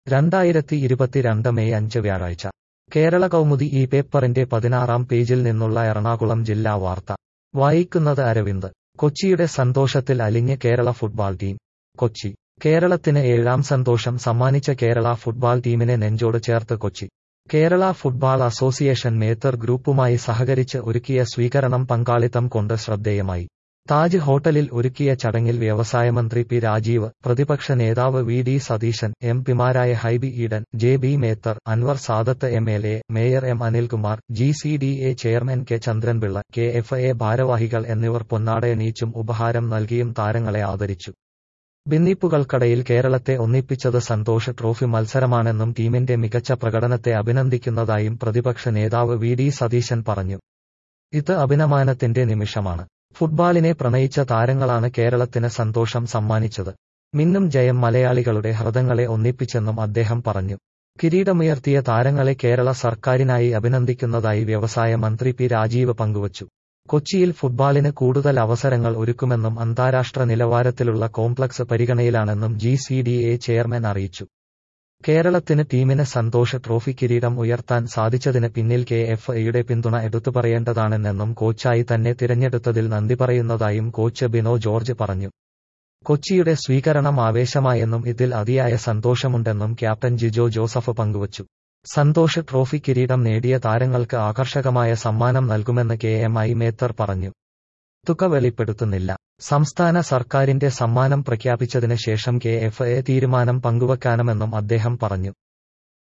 രണ്ടായിരത്തി ഇരുപത്തിരണ്ട് മെയ് അഞ്ച് വ്യാഴാഴ്ച കേരള കൗമുദി ഈ പേപ്പറിന്റെ പതിനാറാം പേജിൽ നിന്നുള്ള എറണാകുളം ജില്ലാ വാർത്ത വായിക്കുന്നത് അരവിന്ദ് കൊച്ചിയുടെ സന്തോഷത്തിൽ അലിഞ്ഞ് കേരള ഫുട്ബോൾ ടീം കൊച്ചി കേരളത്തിന് ഏഴാം സന്തോഷം സമ്മാനിച്ച കേരള ഫുട്ബോൾ ടീമിനെ നെഞ്ചോട് ചേർത്ത് കൊച്ചി കേരള ഫുട്ബോൾ അസോസിയേഷൻ മേത്തർ ഗ്രൂപ്പുമായി സഹകരിച്ച് ഒരുക്കിയ സ്വീകരണം പങ്കാളിത്തം കൊണ്ട് ശ്രദ്ധേയമായി താജ് ഹോട്ടലിൽ ഒരുക്കിയ ചടങ്ങിൽ വ്യവസായമന്ത്രി പി രാജീവ് പ്രതിപക്ഷ നേതാവ് വി ഡി സതീശൻ എം പിമാരായ Hibi Eden J B Methar Anwar Sadath M L A mayor M Anilkumar G C D A chairman K Chandran Pillai K F A ഭാരവാഹികൾ എന്നിവർ പൊന്നാടയണീച്ചും ഉപഹാരം നൽകിയും താരങ്ങളെ ആദരിച്ചു ഭിന്നിപ്പുകൾക്കടയിൽ കേരളത്തെ ഒന്നിപ്പിച്ചത് സന്തോഷ് ട്രോഫി മത്സരമാണെന്നും ടീമിന്റെ മികച്ച പ്രകടനത്തെ അഭിനന്ദിക്കുന്നതായും പ്രതിപക്ഷ നേതാവ് വി ഡി സതീശൻ പറഞ്ഞു ഇത് അഭിനമാനത്തിന്റെ നിമിഷമാണ് ഫുട്ബോളിനെ പ്രണയിച്ച താരങ്ങളാണ് കേരളത്തിന് സന്തോഷം സമ്മാനിച്ചത് മിന്നും ജയം മലയാളികളുടെ ഹൃദയങ്ങളെ ഒന്നിപ്പിച്ചെന്നും അദ്ദേഹം പറഞ്ഞു കിരീടമുയർത്തിയ താരങ്ങളെ കേരള സർക്കാരിനായി അഭിനന്ദിക്കുന്നതായി വ്യവസായ മന്ത്രി പി രാജീവ് പങ്കുവച്ചു കൊച്ചിയിൽ ഫുട്ബോളിന് കൂടുതൽ അവസരങ്ങൾ ഒരുക്കുമെന്നും അന്താരാഷ്ട്ര നിലവാരത്തിലുള്ള കോംപ്ലക്സ് പരിഗണനയിലാണെന്നും G C D A chairman അറിയിച്ചു കേരളത്തിന് ടീമിന് സന്തോഷ ട്രോഫി കിരീടം ഉയർത്താൻ സാധിച്ചതിന് പിന്നിൽ കെ എഫ് എയുടെ പിന്തുണ എടുത്തു പറയേണ്ടതാണെന്നും കോച്ചായി തന്നെ തിരഞ്ഞെടുത്തതിൽ നന്ദി പറയുന്നതായും കോച്ച് ബിനോ ജോർജ് പറഞ്ഞു കൊച്ചിയുടെ സ്വീകരണം ആവേശമായെന്നും ഇതിൽ അതിയായ സന്തോഷമുണ്ടെന്നും ക്യാപ്റ്റൻ ജിജോ ജോസഫ് പങ്കുവച്ചു സന്തോഷ് ട്രോഫി കിരീടം നേടിയ താരങ്ങൾക്ക് ആകർഷകമായ സമ്മാനം നൽകുമെന്ന് കെ എം ഐ മേത്തർ പറഞ്ഞു തുക വെളിപ്പെടുത്തുന്നില്ല സംസ്ഥാന സർക്കാരിന്റെ സമ്മാനം പ്രഖ്യാപിച്ചതിന് ശേഷം കെ എഫ് എ തീരുമാനം പങ്കുവെക്കാനുമെന്നും അദ്ദേഹം പറഞ്ഞു